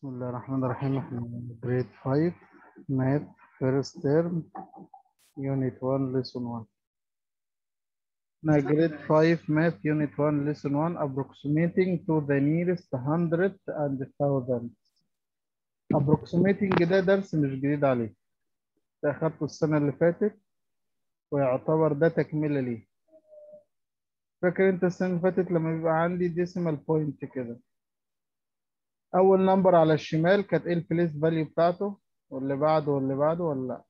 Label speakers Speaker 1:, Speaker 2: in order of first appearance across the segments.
Speaker 1: بسم الله الرحمن الرحيم احنا جريد 5 ماث فيرست تيرم يونت 1 ليسون 1 احنا جريد 5 ماث يونت 1 ليسون 1 approximating to the nearest hundred and thousand approximating ده درس مش جديد عليه ده اخدته السنة اللي فاتت ويعتبر ده تكملة ليه فاكر انت السنة اللي فاتت لما بيبقى عندي decimal point كده اول نمبر على الشمال كانت ايه البليس فاليو بتاعته واللي بعده واللي بعده ولا لا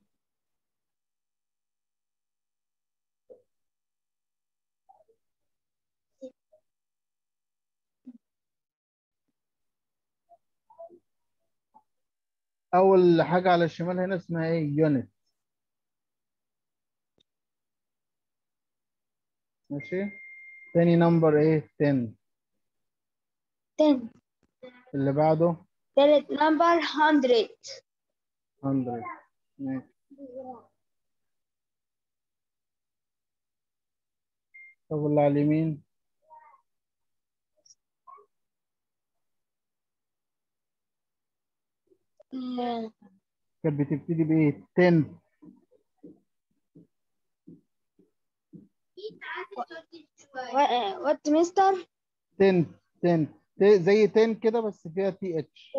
Speaker 1: اول حاجه على الشمال هنا اسمها ايه يونت ماشي تاني نمبر ايه 10
Speaker 2: 10
Speaker 1: اللي بعده
Speaker 2: تالت نمبر 100
Speaker 1: 100 ماشي طب واللي على اليمين
Speaker 2: آه،
Speaker 1: كانت بتبتدي بايه 10
Speaker 2: و- وات مستر
Speaker 1: 10 10 ت- زي 10 كده بس فيها تي اتش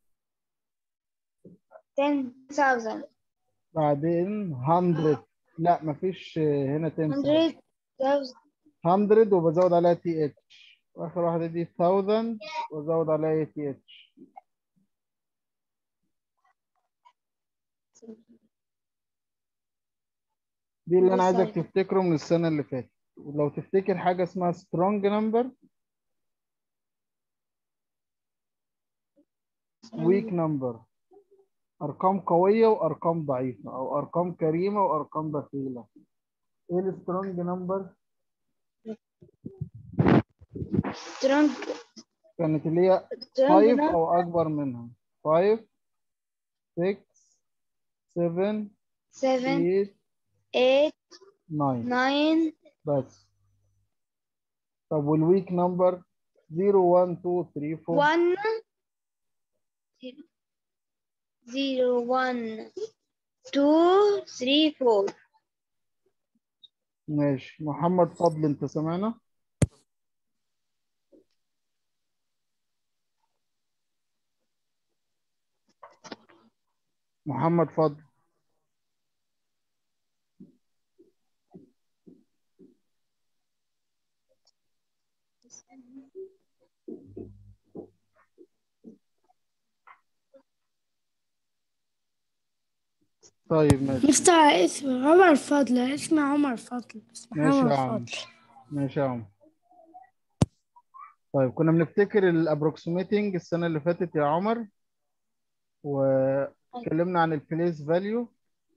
Speaker 2: 10 10000
Speaker 1: بعدين 100 لا مفيش هنا 10
Speaker 2: 100000
Speaker 1: 100 وبزود عليها تي اتش واخر واحده دي 1000 وازود عليها تي اتش دي اللي انا عايزك تفتكره من السنه اللي فاتت ولو تفتكر حاجه اسمها سترونج نمبر ويك نمبر ارقام قويه وارقام ضعيفه او ارقام كريمه وارقام بخيله ايه السترونج نمبر
Speaker 2: سترونج
Speaker 1: كانت اللي هي 5 او اكبر منها 5 6 7
Speaker 2: 7
Speaker 1: 8
Speaker 2: 8
Speaker 1: 9
Speaker 2: 9
Speaker 1: بس طب والويك نمبر 0 1 2 3 4
Speaker 2: 1 0 1 2 3 4
Speaker 1: ماشي محمد فضل انت سمعنا محمد فضل طيب ماشي
Speaker 3: مستر اسم عمر فضل اسمه عمر فضل اسمه
Speaker 1: ماشي
Speaker 3: عمر
Speaker 1: يا عم
Speaker 3: فضل
Speaker 1: ماشي يا عم طيب كنا بنفتكر الابروكسيميتنج السنة اللي فاتت يا عمر واتكلمنا عن البليس فاليو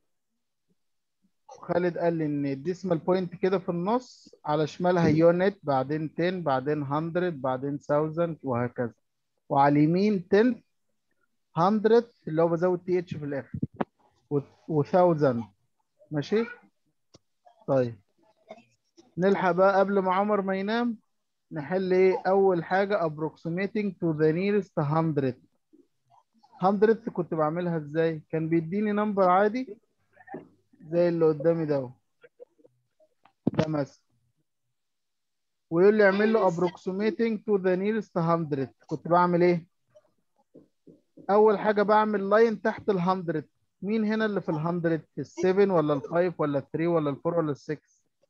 Speaker 1: وخالد قال لي ان الديسمال بوينت كده في النص على شمالها يونت بعدين 10 بعدين 100 بعدين 1000 وهكذا وعلى اليمين 10 100 اللي هو بزود تي اتش في الاخر و1000 ماشي طيب نلحق بقى قبل ما عمر ما ينام نحل ايه اول حاجه approximating to the nearest 100 100 كنت بعملها ازاي كان بيديني نمبر عادي زي اللي قدامي ده اهو. ده مثلا ويقول لي اعمل له approximating to the nearest 100 كنت بعمل ايه اول حاجه بعمل لاين تحت ال 100 مين هنا اللي في ال 100 ال 7 ولا ال 5 ولا ال 3 ولا ال 4 ولا ال 6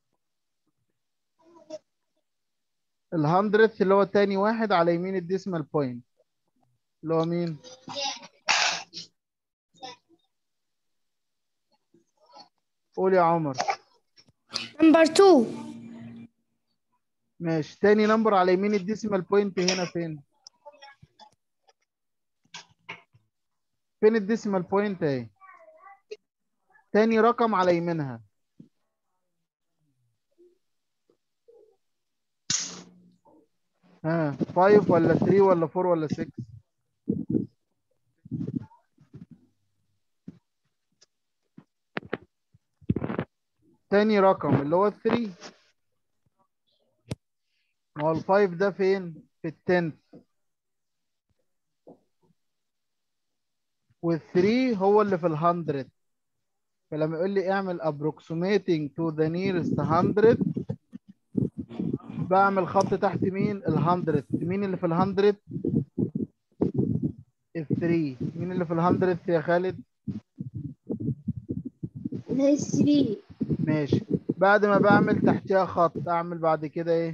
Speaker 1: ال 100 اللي هو تاني واحد على يمين الديسمال بوينت اللي هو مين قول يا عمر
Speaker 3: نمبر 2
Speaker 1: ماشي تاني نمبر على يمين الديسمال بوينت هنا فين فين الديسمال بوينت اهي تاني رقم على يمينها ها 5 ولا 3 ولا 4 ولا 6 تاني رقم اللي هو 3 ما هو ال 5 ده فين في التنت وال3 هو اللي في ال 100 فلما يقول لي اعمل approximating to the nearest 100 بعمل خط تحت مين ال 100 مين اللي في ال 100 ال 3 مين اللي في ال 100 يا خالد
Speaker 2: ده 3
Speaker 1: ماشي بعد ما بعمل تحتها خط اعمل بعد كده ايه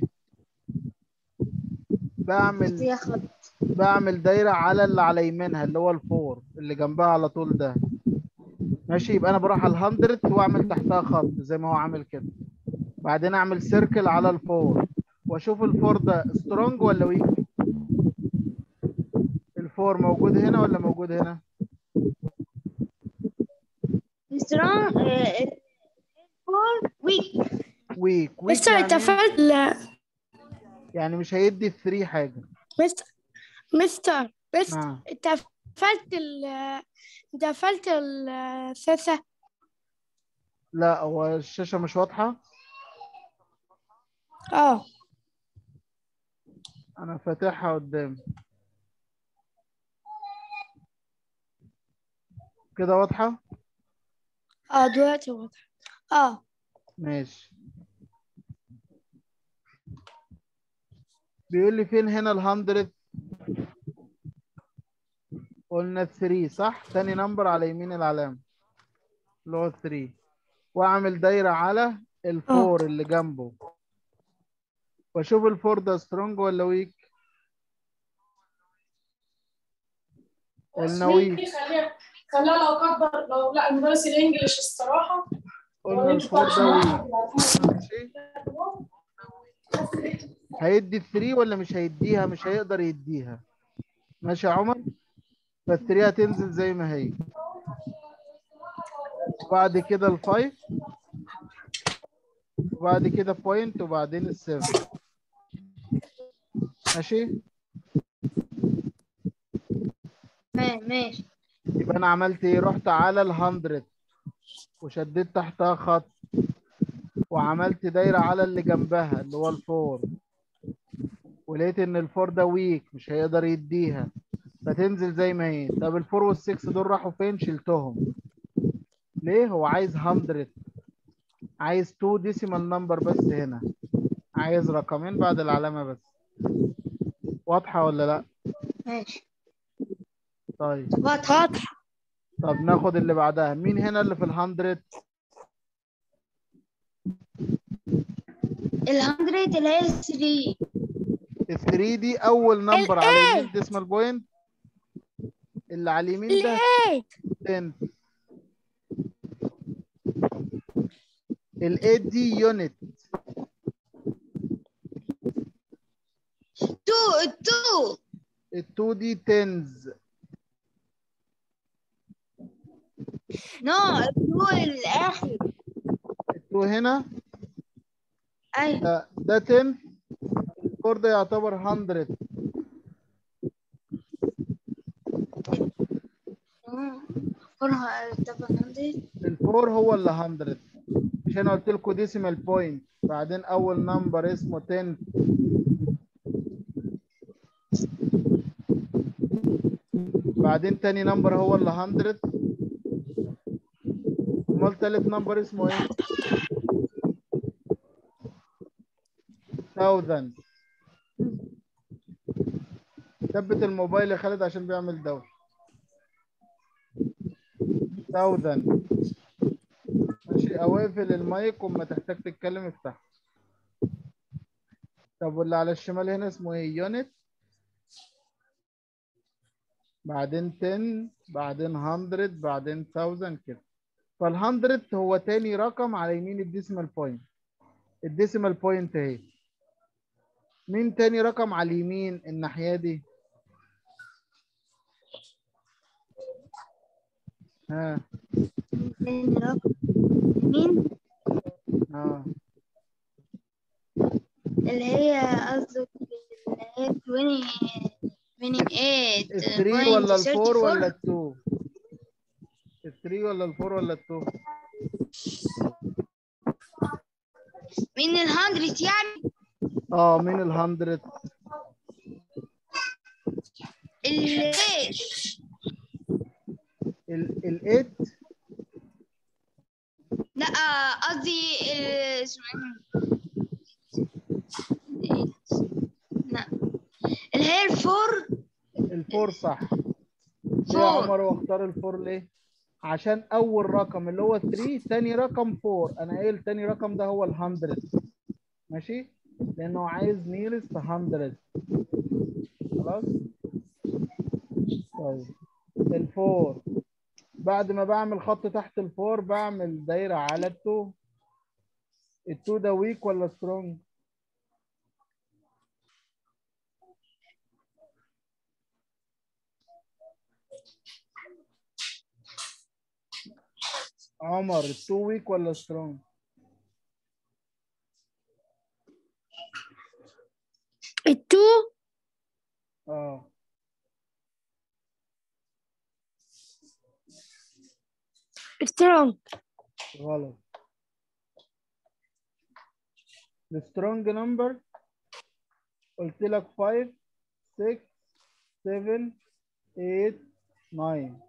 Speaker 1: بعمل
Speaker 2: يا خط
Speaker 1: بعمل دايره على اللي على يمينها اللي هو الفور اللي جنبها على طول ده ماشي يبقى انا بروح على ال 100 واعمل تحتها خط زي ما هو عامل كده بعدين اعمل سيركل على الفور واشوف الفور ده سترونج ولا ويك الفور موجود هنا ولا موجود هنا
Speaker 2: سترونج فور ويك
Speaker 1: ويك ويك
Speaker 3: مستر انت
Speaker 1: يعني,
Speaker 3: قفلت ال-
Speaker 1: يعني مش هيدي 3 حاجه
Speaker 3: مستر مستر مستر
Speaker 1: آه.
Speaker 3: انت قفلت ال انت قفلت الساسة
Speaker 1: لا هو الشاشه مش واضحه
Speaker 3: اه
Speaker 1: انا فاتحها قدامي كده واضحه
Speaker 3: اه دلوقتي واضح اه
Speaker 1: ماشي بيقول لي فين هنا ال 100 قلنا 3 صح تاني نمبر على يمين العلامة اللي هو 3 واعمل دايرة على الفور اللي جنبه واشوف الفور ده سترونج ولا ويك قلنا ويك
Speaker 4: خليها خليها لو كبر لو لا المدرس الانجليش الصراحه
Speaker 1: قلنا الفور ده ويك ماشي هيدي 3 ولا مش هيديها مش هيقدر يديها ماشي يا عمر فالثري هتنزل زي ما هي وبعد كده الفايف وبعد كده بوينت وبعدين السيفن ماشي
Speaker 2: تمام ماشي
Speaker 1: يبقى انا عملت ايه رحت على ال 100 وشديت تحتها خط وعملت دايره على اللي جنبها اللي هو الفور ولقيت ان الفور ده ويك مش هيقدر يديها فتنزل زي ما هي طب الفور والسكس دول راحوا فين شلتهم ليه هو عايز 100 عايز 2 ديسيمال نمبر بس هنا عايز رقمين بعد العلامه بس واضحه ولا لا
Speaker 2: ماشي
Speaker 1: طيب
Speaker 2: واضح
Speaker 3: واضح
Speaker 1: طب ناخد اللي بعدها مين هنا اللي في ال 100
Speaker 2: ال 100 اللي هي 3
Speaker 1: ال 3 دي اول نمبر على
Speaker 3: ال
Speaker 1: يمين ديسمال بوينت اللي على اليمين ده
Speaker 3: الايه
Speaker 1: 10 ال 8 دي يونت
Speaker 2: 2 2
Speaker 1: ال 2 دي تنز
Speaker 2: نو 2 الاخر
Speaker 1: ال 2 هنا
Speaker 2: ايوه
Speaker 1: ده ده 10 الفور ده يعتبر 100
Speaker 2: فرها طبعا 100
Speaker 1: الفور هو اللي 100 مش انا قلت لكم ديسيمال بوينت بعدين اول نمبر اسمه 10 بعدين تاني نمبر هو اللي 100 امال تالت نمبر اسمه ايه 1000 ثبت الموبايل يا خالد عشان بيعمل دوشه 1000 ماشي او اقفل المايك وما تحتاج تتكلم افتحه طب واللي على الشمال هنا اسمه ايه يونت بعدين 10 بعدين 100 بعدين 1000 كده فال 100 هو تاني رقم على يمين الديسيمال بوينت الديسيمال بوينت اهي مين تاني رقم على اليمين الناحية دي ها
Speaker 2: تاني رقم مين
Speaker 1: اه
Speaker 2: اللي هي قصدك اللي هي 20 28
Speaker 1: الثري ولا الفور ولا التو الثري ولا الفور ولا التو
Speaker 2: من ال 100 يعني
Speaker 1: اه مين ال 100
Speaker 2: اللي
Speaker 1: ال ال 8
Speaker 2: لا آه، قصدي ال- اسمه ايه لا اللي هي الفور
Speaker 1: الفور صح ليه يا
Speaker 2: فور
Speaker 1: عمر واختار الفور ليه؟ عشان أول رقم اللي هو 3 تاني رقم 4 أنا قايل تاني رقم ده هو ال 100 ماشي؟ لأنه عايز nearest 100 خلاص؟ طيب الفور بعد ما بعمل خط تحت الفور بعمل دايرة على التو التو ده ويك ولا سترونج؟ عمر التو ويك ولا سترونج؟
Speaker 3: التو
Speaker 1: اه
Speaker 3: سترونج
Speaker 1: غلط السترونج نمبر قلت لك 5 6 7 8 9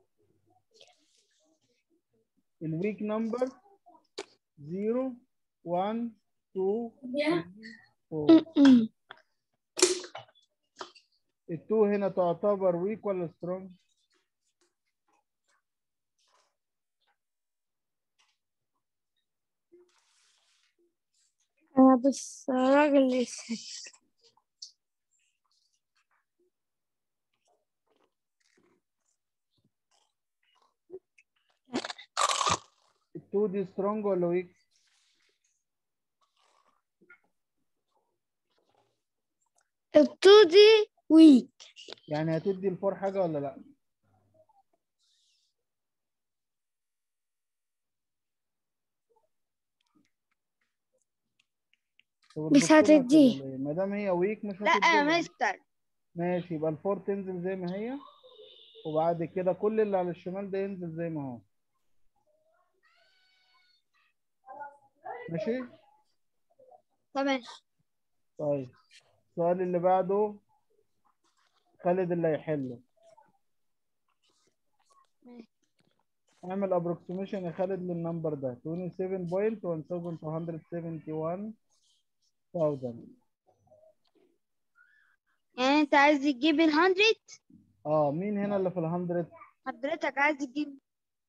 Speaker 1: الويك نمبر 0 1 2 3 4 التو هنا تعتبر ويك ولا سترونج؟
Speaker 3: أنا بس راجل يسهل
Speaker 1: التو دي سترونج ولا ويك؟
Speaker 3: التو دي ويك
Speaker 1: يعني هتدي الفور حاجة ولا لا؟ طب
Speaker 3: مش
Speaker 1: الدكتورة
Speaker 3: هتديه.
Speaker 1: هتقول إيه؟ ما دام هي ويك مش
Speaker 2: لا يا
Speaker 1: هتديها
Speaker 2: مستر
Speaker 1: ماشي يبقى الفور تنزل زي ما هي وبعد كده كل اللي على الشمال ده ينزل زي ما هو ماشي
Speaker 2: تمام
Speaker 1: طيب السؤال اللي بعده خالد اللي هيحله اعمل ابروكسيميشن يا خالد للنمبر ده 27.1271
Speaker 2: يعني انت عايز تجيب ال 100
Speaker 1: اه مين هنا اللي في ال 100
Speaker 2: حضرتك عايز تجيب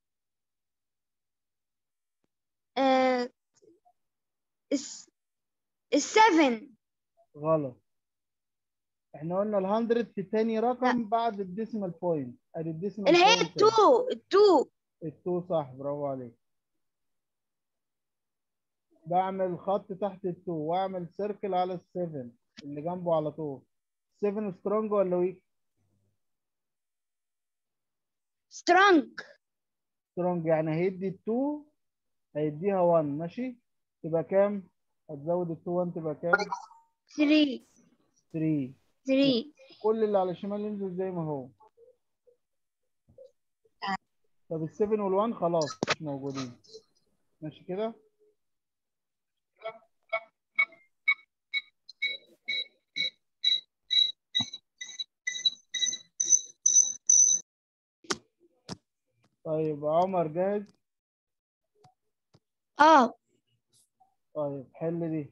Speaker 2: آه الس... السفن
Speaker 1: غلط احنا قلنا ال 100 في تاني رقم بعد الديسيمال بوينت ادي الديسيمال
Speaker 2: اللي هي
Speaker 1: بوينت
Speaker 2: التو التو
Speaker 1: التو صح برافو عليك بعمل خط تحت التو واعمل سيركل على السفن اللي جنبه على طول 7 سترونج ولا ويك
Speaker 2: سترونج
Speaker 1: سترونج يعني هيدي التو هيديها 1 ماشي تبقى كام هتزود التو 1 تبقى كام
Speaker 2: 3
Speaker 1: 3
Speaker 2: 3
Speaker 1: كل اللي على الشمال ينزل زي ما هو طب ال 7 وال 1 خلاص مش موجودين ماشي كده طيب عمر جاهز
Speaker 3: اه
Speaker 1: طيب حل دي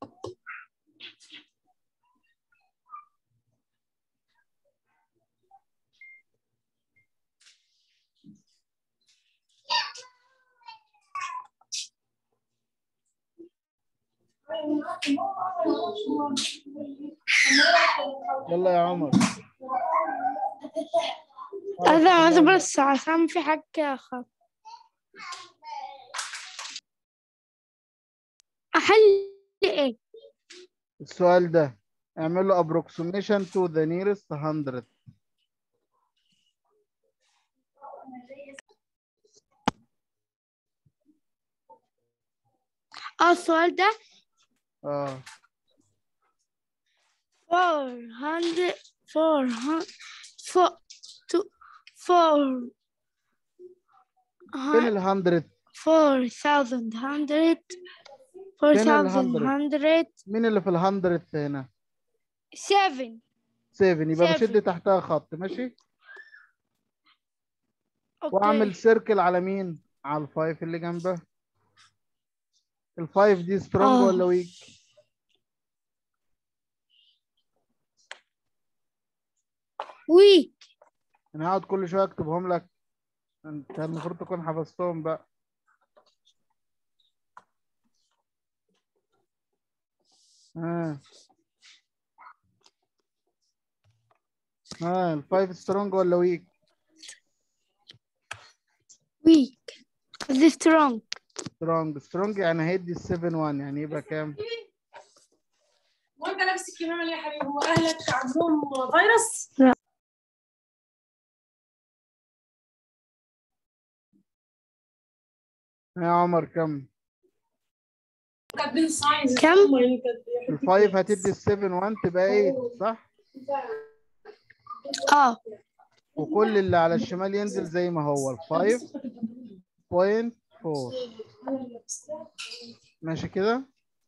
Speaker 1: يلا يا عمر
Speaker 3: هذا هذا
Speaker 1: يلا.
Speaker 3: بس عشان في حاجة خط أحل إيه؟
Speaker 1: السؤال ده اعمل له approximation to the nearest 100
Speaker 3: اه السؤال ده
Speaker 1: اه
Speaker 3: 400 400 4 4
Speaker 1: فين ال 100
Speaker 3: 4100
Speaker 1: فين ال
Speaker 3: 4100
Speaker 1: مين اللي في ال 100 هنا
Speaker 3: 7
Speaker 1: 7 يبقى
Speaker 3: Seven.
Speaker 1: بشد تحتها خط ماشي واعمل
Speaker 3: اوكي
Speaker 1: سيركل على مين على الفايف اللي جنبها الفايف دي سترونج
Speaker 3: آه.
Speaker 1: ولا ويك
Speaker 3: ويك
Speaker 1: انا هقعد كل شويه اكتبهم لك انت المفروض تكون حفظتهم بقى ها ها الفايف سترونج ولا ويك
Speaker 3: ويك دي سترونج
Speaker 1: سترونج سترونج يعني هيدي ال 7 1 يعني يبقى كام
Speaker 4: وانت لابس الكمامه ليه يا حبيبي هو اهلك عندهم فيروس؟
Speaker 1: يا عمر كم
Speaker 4: كاتبين ساينز
Speaker 3: كم؟
Speaker 1: الفايف هتدي ال 7 1 تبقى 8 صح
Speaker 3: اه
Speaker 1: وكل اللي على الشمال ينزل زي ما هو ال 5.4 ماشي كده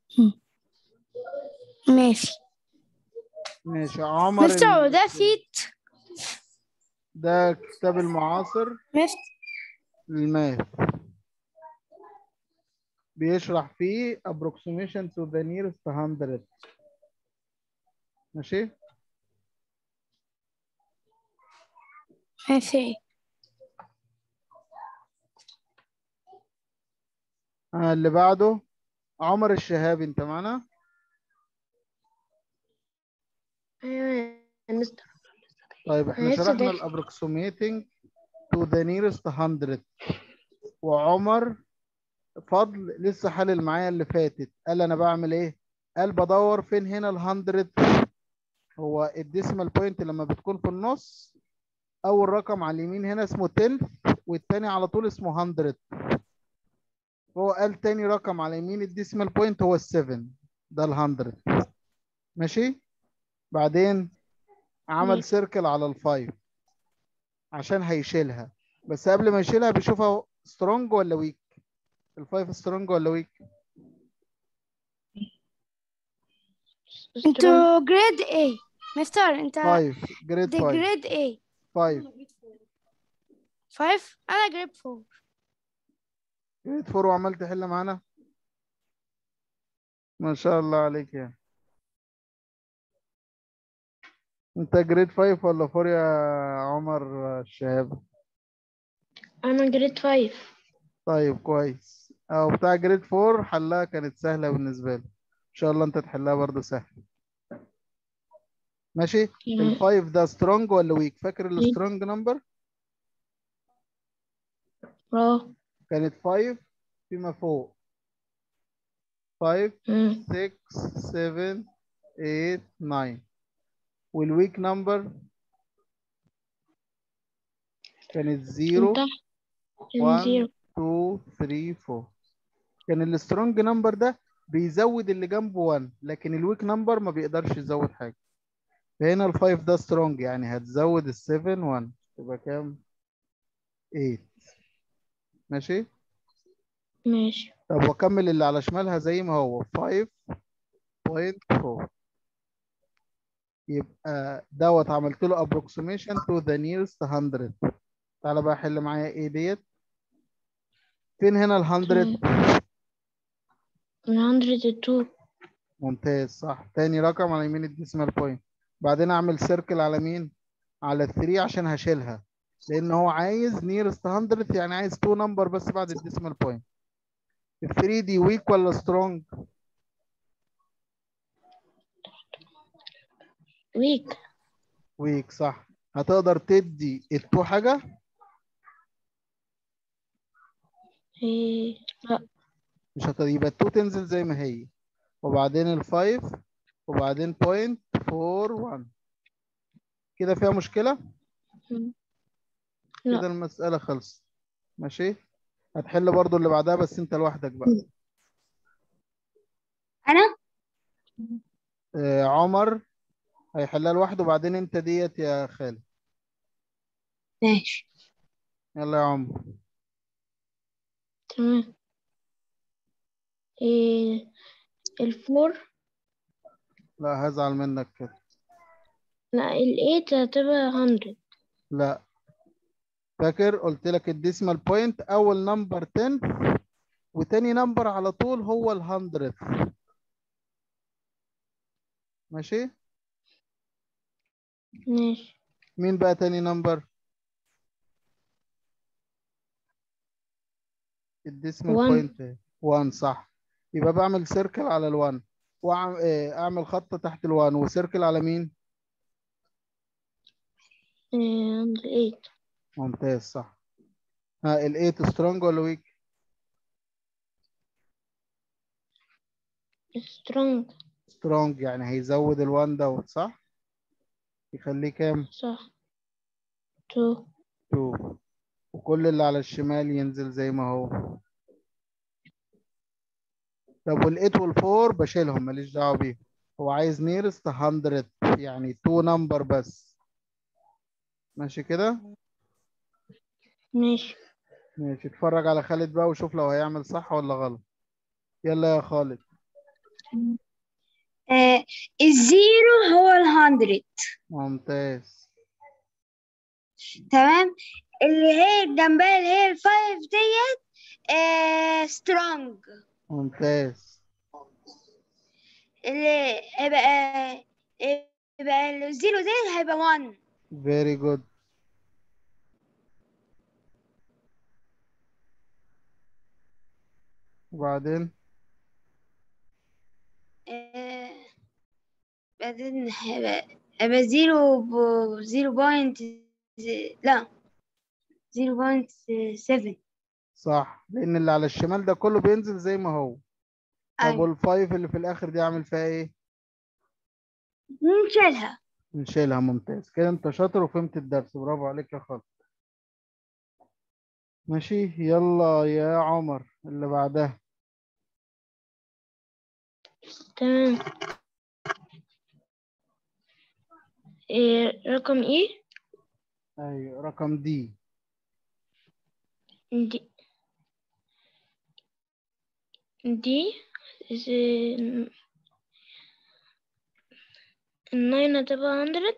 Speaker 3: ماشي
Speaker 1: ماشي عمر
Speaker 3: مستر
Speaker 1: ال-
Speaker 3: ده فيت
Speaker 1: ده كتاب المعاصر
Speaker 3: مستر
Speaker 1: للماث بيشرح فيه approximation to the nearest 100 ماشي
Speaker 3: ماشي
Speaker 1: آه اللي بعده عمر الشهابي انت معنا
Speaker 2: ايوه يا مستر
Speaker 1: طيب احنا
Speaker 2: لسه
Speaker 1: شرحنا
Speaker 2: داخل.
Speaker 1: الابروكسيميتنج to the nearest 100 وعمر فضل لسه حلل معايا اللي فاتت قال انا بعمل ايه قال بدور فين هنا ال 100 هو الديسيمال بوينت لما بتكون في النص اول رقم على اليمين هنا اسمه 10 والتاني على طول اسمه 100 هو قال تاني رقم على يمين الديسيمال بوينت هو ال 7 ده ال 100 ماشي بعدين عمل
Speaker 2: ماشي.
Speaker 1: سيركل على الفايف عشان هيشيلها بس قبل ما يشيلها بيشوفها سترونج ولا ويك الفايف سترونج ولا ويك
Speaker 3: انتوا جريد ايه مستر انت
Speaker 1: فايف جريد
Speaker 3: دي
Speaker 1: فايف
Speaker 3: جريد ايه
Speaker 1: فايف
Speaker 3: فايف انا جريد فور
Speaker 1: جريد فور وعمال تحل معانا ما شاء الله عليك يعني انت جريد فايف ولا فور يا عمر الشهاب
Speaker 2: انا جريد فايف
Speaker 1: طيب كويس او بتاع جريد فور حلها كانت سهلة بالنسبة له ان شاء الله انت تحلها برضه سهل ماشي الفايف ده سترونج ولا ويك فاكر السترونج نمبر
Speaker 2: اه
Speaker 1: كانت 5 فيما فوق 5
Speaker 2: مم.
Speaker 1: 6 7 8 9 والويك نمبر كانت 0
Speaker 2: انت
Speaker 1: 1
Speaker 2: زيرو
Speaker 1: 2 3 4 كان السترونج نمبر ده بيزود اللي جنبه 1 لكن الويك نمبر ما بيقدرش يزود حاجة فهنا الفايف ده سترونج يعني هتزود السفن 1 تبقى كام 8 ماشي
Speaker 2: ماشي
Speaker 1: طب واكمل اللي على شمالها زي ما هو 5.4 يبقى دوت عملت له approximation to the nearest 100 تعالى بقى حل معايا ايه ديت فين هنا ال 100
Speaker 2: 102
Speaker 1: ممتاز صح تاني رقم على يمين الديسيمال بوينت بعدين اعمل سيركل على مين على 3 عشان هشيلها لان هو عايز نيرست 100 يعني عايز 2 نمبر بس بعد الديسيمال بوينت ال 3 دي ويك ولا سترونج
Speaker 2: ويك
Speaker 1: ويك صح هتقدر تدي التو حاجه
Speaker 2: إيه. لا
Speaker 1: مش هتقدر يبقى التو تنزل زي ما هي وبعدين الفايف وبعدين بوينت 4 1 كده فيها مشكله
Speaker 2: لا.
Speaker 1: كده المساله خلصت ماشي هتحل برضو اللي بعدها بس انت لوحدك بقى
Speaker 2: انا
Speaker 1: آه عمر هيحلها لوحده وبعدين انت ديت يا خالد
Speaker 2: ماشي
Speaker 1: يلا يا عمر
Speaker 2: تمام إيه. الفور
Speaker 1: لا هزعل منك كده
Speaker 2: لا الايت هتبقى 100
Speaker 1: لا فاكر قلت لك الديسمال بوينت اول نمبر 10 وتاني نمبر على طول هو ال 100 ماشي
Speaker 2: ماشي
Speaker 1: مين بقى تاني نمبر الديسمال
Speaker 2: One.
Speaker 1: بوينت 1 صح يبقى بعمل سيركل على ال1 واعمل خط تحت ال1 وسيركل على مين
Speaker 2: and eight
Speaker 1: ممتاز صح ها ال8 سترونج ولا ويك
Speaker 2: strong
Speaker 1: سترونج يعني هيزود ال1 دوت صح يخليه كام
Speaker 2: صح two
Speaker 1: 2 وكل اللي على الشمال ينزل زي ما هو طب وال8 وال4 بشيلهم ماليش دعوه بيهم هو عايز نيرست 100 يعني 2 نمبر بس ماشي كده
Speaker 2: ماشي
Speaker 1: ماشي اتفرج على خالد بقى وشوف لو هيعمل صح ولا غلط يلا يا خالد
Speaker 5: آه الزيرو هو الهندرد
Speaker 1: ممتاز
Speaker 5: تمام اللي هي جنبها اللي هي الفايف ديت آه سترونج
Speaker 1: ممتاز
Speaker 5: اللي هيبقى يبقى الزيرو ديت هيبقى 1
Speaker 1: very good وبعدين
Speaker 5: آه بعدين هيبقى هيبقى زيرو ب- زيرو بوينت ز- لا زيرو بوينت سفن
Speaker 1: صح لان اللي على الشمال ده كله بينزل زي ما هو طب
Speaker 5: أيوة
Speaker 1: والفايف اللي في الاخر دي اعمل فيها ايه
Speaker 5: نشيلها
Speaker 1: نشيلها ممتاز كده انت شاطر وفهمت الدرس برافو عليك يا خالد ماشي يلا يا عمر اللي بعدها
Speaker 2: تمام إيه رقم ايه
Speaker 1: ايوه رقم دي
Speaker 2: دي دي is- الناين هتبقى هندرد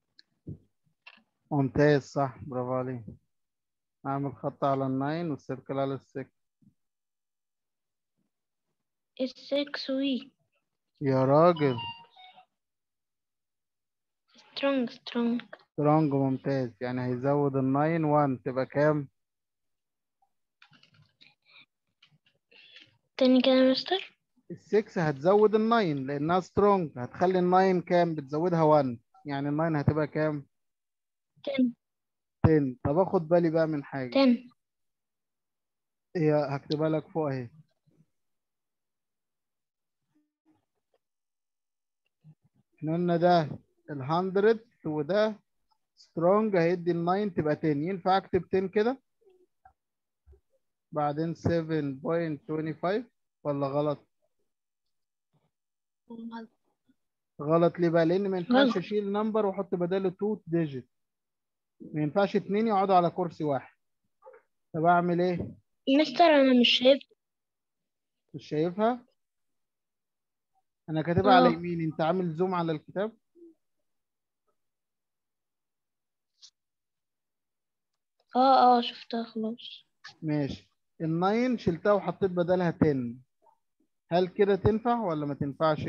Speaker 1: ممتاز صح برافو عليك اعمل خط على الناين والسيركل على السكس
Speaker 2: السكس وي
Speaker 1: يا راجل
Speaker 2: strong strong
Speaker 1: سترونج ممتاز يعني هيزود الناين 1 تبقى كام
Speaker 2: تاني كده يا مستر
Speaker 1: السكس هتزود الناين لانها سترونج هتخلي الناين كام بتزودها 1 يعني الناين هتبقى كام
Speaker 2: ten
Speaker 1: 10 طب اخد بالي بقى من حاجه
Speaker 2: ten
Speaker 1: هي هكتبها لك فوق اهي احنا قلنا ده ال 100 وده سترونج هيدي ال 9 تبقى 10 ينفع اكتب 10 كده بعدين 7.25 ولا غلط غلط ليه بقى لان ما ينفعش
Speaker 2: غلط.
Speaker 1: اشيل نمبر واحط بداله 2 ديجيت ما ينفعش اتنين يقعدوا على كرسي واحد طب اعمل ايه
Speaker 2: مستر انا مش شايف
Speaker 1: مش شايفها انا كاتبها على
Speaker 2: آه.
Speaker 1: يمين انت عامل زوم على الكتاب
Speaker 2: اه اه شفتها خلاص
Speaker 1: ماشي الناين شلتها وحطيت بدلها 10 هل كده تنفع ولا ما تنفعش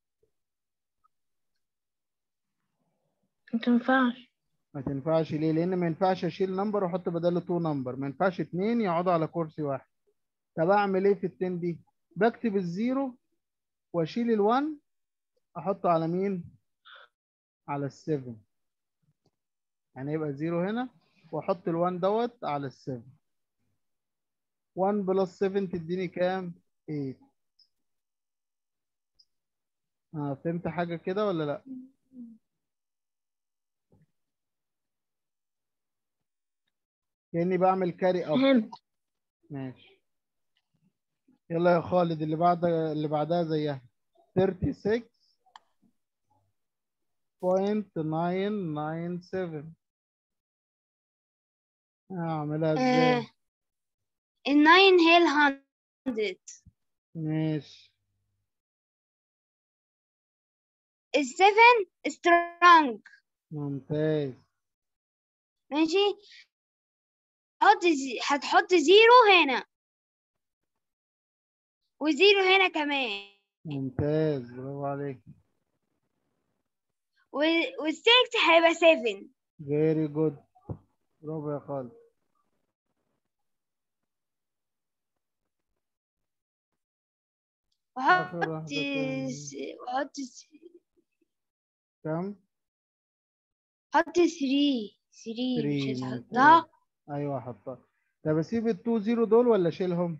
Speaker 2: متنفعش
Speaker 1: ما تنفعش ليه لان ما ينفعش اشيل نمبر واحط بداله 2 نمبر ما ينفعش اتنين يقعدوا على كرسي واحد طب اعمل ايه في ال 10 دي بكتب الزيرو واشيل ال1 احطه على مين على ال7 يعني يبقى زيرو هنا واحط ال1 دوت على ال7 1 بلس 7 تديني كام 8 اه فهمت حاجة كده ولا لا كأني بعمل كاري اب
Speaker 2: فهمت
Speaker 1: ماشي يلا يا خالد اللي بعد اللي بعدها زيها 36.997 اعملها ازاي
Speaker 5: آه الناين هي الهندرد
Speaker 1: ماشي
Speaker 5: السفن سترونج
Speaker 1: ممتاز
Speaker 5: ماشي هتحط زي... هتحط زيرو هنا وزيرو هنا كمان
Speaker 1: ممتاز برافو عليك
Speaker 5: و... والسكس هيبقى 7
Speaker 1: فيري جود برافو يا خالد آخر
Speaker 5: وحط
Speaker 1: واحدة كام؟
Speaker 5: س... وحط س...
Speaker 1: كم؟
Speaker 5: حط 3 3
Speaker 1: 3
Speaker 5: مش هتحطها
Speaker 1: ايوه حطها طب اسيب التو زيرو دول ولا اشيلهم؟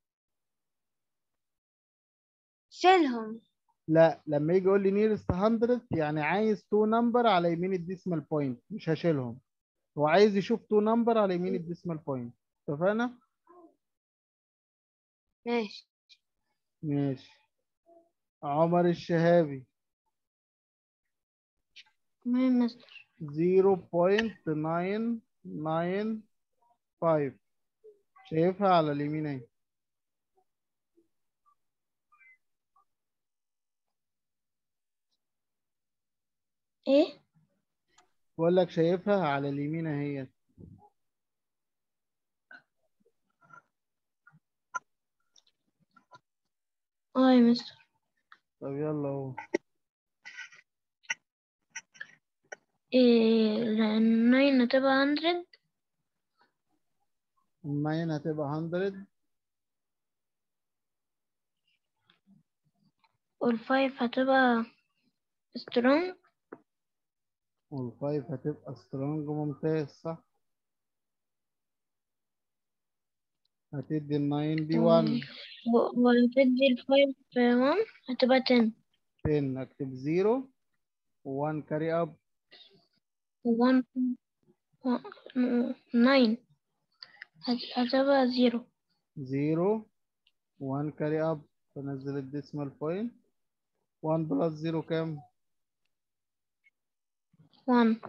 Speaker 5: شيلهم
Speaker 1: لا لما يجي يقول لي نيرست 100 يعني عايز تو نمبر على يمين الديسمال بوينت مش هشيلهم هو عايز يشوف تو نمبر على يمين الديسمال بوينت اتفقنا؟
Speaker 5: ماشي
Speaker 1: ماشي عمر الشهابي
Speaker 2: تمام يا مستر
Speaker 1: 0.995 شايفها على اليمين اهي
Speaker 2: ايه
Speaker 1: بقول لك شايفها على اليمين اهي
Speaker 2: اه يا مستر
Speaker 1: طب يلا اهو
Speaker 2: إيه الناين هتبقى 100
Speaker 1: الناين هتبقى 100
Speaker 2: والفايف هتبقى سترونج
Speaker 1: والفايف هتبقى سترونج ممتاز صح هتدي الناين دي 1
Speaker 2: وهتدي الفايف 1 هتبقى 10
Speaker 1: 10 اكتب 0 و1 كاري اب
Speaker 2: 1 9 هتبقى 0
Speaker 1: 0 1 كاري اب تنزل الديسمال بوينت 1 بلس 0 كام؟
Speaker 2: 1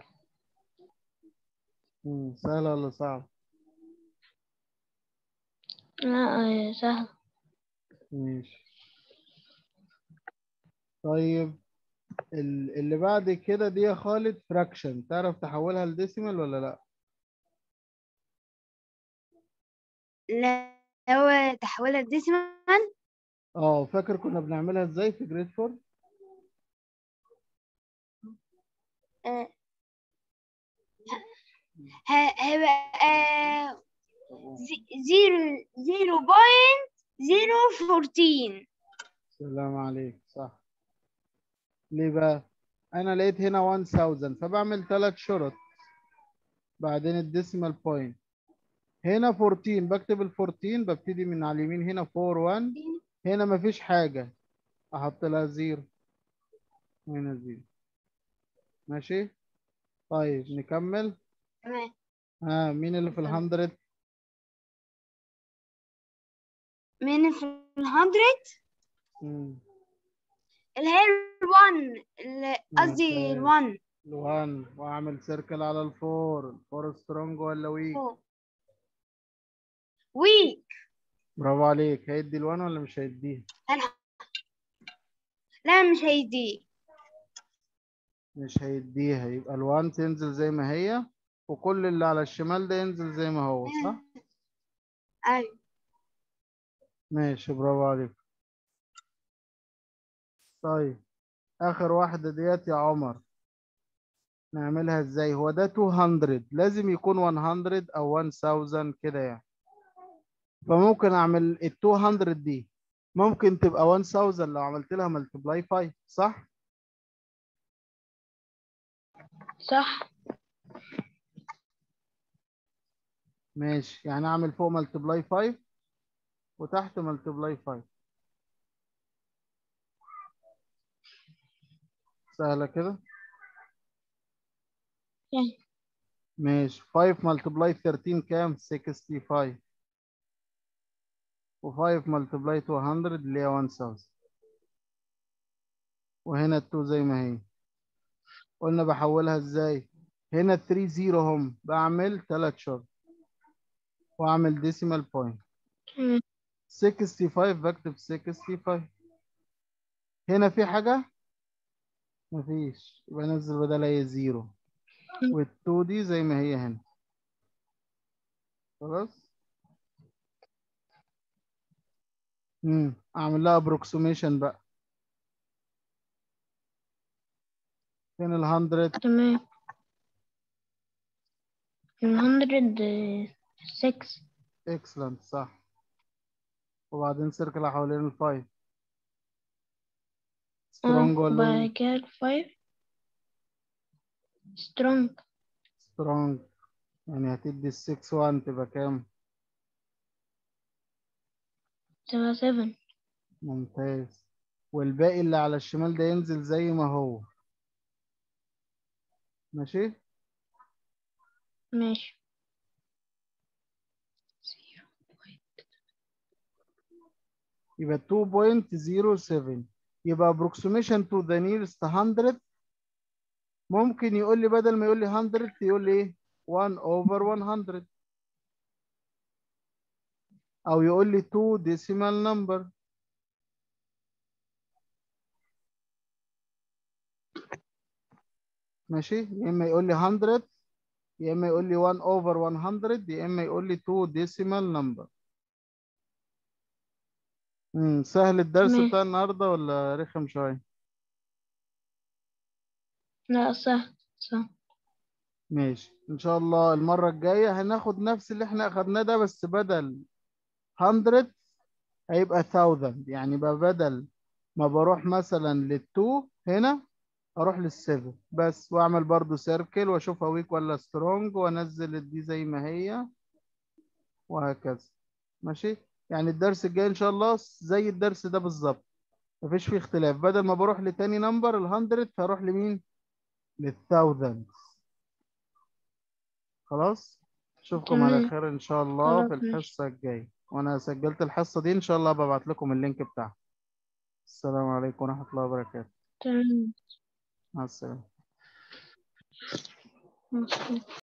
Speaker 1: مم، سهل ولا صعب؟
Speaker 2: لا إيه، سهل
Speaker 1: ماشي طيب ال- اللي بعد كده دي يا خالد فراكشن تعرف تحولها لديسيمال ولا لا؟
Speaker 5: لا هو تحويلها ديسيمال
Speaker 1: اه فاكر كنا بنعملها ازاي في جريد 4
Speaker 5: آه، ه- هيبقى زي- زيرو زيرو بوينت زيرو فورتين
Speaker 1: سلام عليك صح ليه بقى انا لقيت هنا 1000 فبعمل ثلاث شرط بعدين الديسيمال بوينت هنا 14 بكتب ال 14 ببتدي من على اليمين هنا 4 1 هنا مفيش حاجة احط لها زيرو هنا زيرو ماشي طيب نكمل
Speaker 5: تمام
Speaker 1: ها مين اللي في الهندرد
Speaker 5: من في الهندرد
Speaker 1: مم.
Speaker 5: اللي هي الوان اللي قصدي
Speaker 1: ممتاز.
Speaker 5: الوان
Speaker 1: الوان واعمل سيركل على الفور الفور سترونج ولا ويك
Speaker 5: ويك
Speaker 1: برافو عليك هيدي الوان ولا مش هيديها
Speaker 5: لا مش هيدي
Speaker 1: مش هيديها يبقى الوان تنزل زي ما هي وكل اللي على الشمال ده ينزل زي ما هو صح
Speaker 5: ايوه
Speaker 1: ماشي برافو عليك طيب اخر واحدة ديت يا عمر نعملها ازاي هو ده 200 لازم يكون 100 او 1000 كده يعني فممكن اعمل ال 200 دي ممكن تبقى 1000 لو عملت لها ملتبلاي 5 صح
Speaker 2: صح
Speaker 1: ماشي يعني اعمل فوق ملتبلاي 5 وتحت ملتبلاي 5 سهلة كده
Speaker 2: يعني
Speaker 1: ماشي 5 ملتبلاي 13 كام 65 و5 ملتبلاي 200 اللي هي 1000 وهنا ال 2 زي ما هي قلنا بحولها ازاي هنا 3 0 هم بعمل 3 شرط واعمل ديسيمال بوينت
Speaker 2: مم.
Speaker 1: 65 بكتب 65 هنا في حاجة مفيش يبقى ننزل بدلها هي زيرو والتو دي زي ما هي هنا خلاص امم اعمل لها ابروكسيميشن بقى فين ال 100
Speaker 2: تمام الهندرد سكس
Speaker 1: اكسلنت صح وبعدين سيركل حوالين الفايف سترونج ولا
Speaker 2: وبعد
Speaker 1: ايه
Speaker 2: كده الفايف سترونج
Speaker 1: سترونج يعني هتدي ال 6 1 تبقى كام
Speaker 2: تبقى سفن
Speaker 1: ممتاز والباقي اللي على الشمال ده ينزل زي ما هو ماشي
Speaker 2: ماشي
Speaker 1: يبقى 2.07 يبقى approximation to the nearest 100 ممكن يقول لي بدل ما يقول لي 100 يقول لي ايه 1 over 100 او يقول لي 2 decimal number ماشي يا اما يقول لي 100 يا اما يقول لي 1 over 100 يا اما يقول لي 2 decimal number امم سهل الدرس
Speaker 2: ماشي.
Speaker 1: بتاع النهارده ولا رخم شويه
Speaker 2: لا صح صح
Speaker 1: ماشي ان شاء الله المره الجايه هناخد نفس اللي احنا اخدناه ده بس بدل 100 هيبقى 1000 يعني بقى بدل ما بروح مثلا لل2 هنا اروح لل7 بس واعمل برضو سيركل واشوفها ويك ولا سترونج وانزل دي زي ما هي وهكذا ماشي يعني الدرس الجاي ان شاء الله زي الدرس ده بالظبط مفيش فيه اختلاف بدل ما بروح لتاني نمبر ال100 هروح لمين للثاوزند خلاص اشوفكم على
Speaker 2: تمام.
Speaker 1: خير ان شاء الله في
Speaker 2: خلاص ماشي.
Speaker 1: الحصه الجايه وانا سجلت الحصه دي ان شاء الله ببعت لكم اللينك بتاعها السلام عليكم ورحمه الله وبركاته
Speaker 2: تمام
Speaker 1: مع السلامه
Speaker 2: مظبوط.